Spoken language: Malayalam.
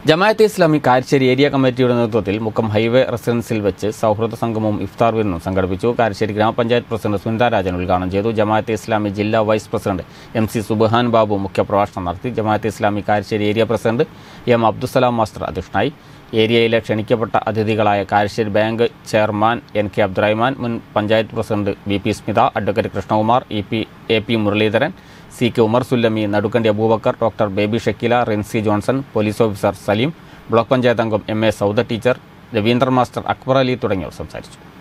ജമാഅത്തെ ഇസ്ലാമി കാരശ്ശേരി ഏരിയ കമ്മിറ്റിയുടെ നേതൃത്വത്തിൽ മുക്കം ഹൈവേ റെസിഡൻസിൽ വെച്ച് സൗഹൃദ സംഗമവും ഇഫ്താർ വിരുന്നും സംഘടിപ്പിച്ചു കാരശ്ശേരി ഗ്രാമപഞ്ചായത്ത് പ്രസിഡന്റ് സുനിത രാജൻ ഉദ്ഘാടനം ചെയ്തു ജമാഅത്തെ ഇസ്ലാമി ജില്ലാ vice president M C Subahan Babu മുഖ്യപ്രഭാഷണം നടത്തി Jamaat-e Islami Karassery area president M Abdussalam master അധ്യക്ഷനായി ഏരിയയിലെ ക്ഷണിക്കപ്പെട്ട അതിഥികളായ Karassery bank chairman N K Abdurahman മുൻ panchayat president V P Smitha advocate Krishnakumar E P A P Muraleedharan C K Umar Sullami Nadukkandi Aboobacker doctor Baby Shakeela Rincy Johnson police officer Saleem block panchayat അംഗം M A Sauda teacher Raveendran master Akbar Ali തുടങ്ങിയവർ സംസാരിച്ചു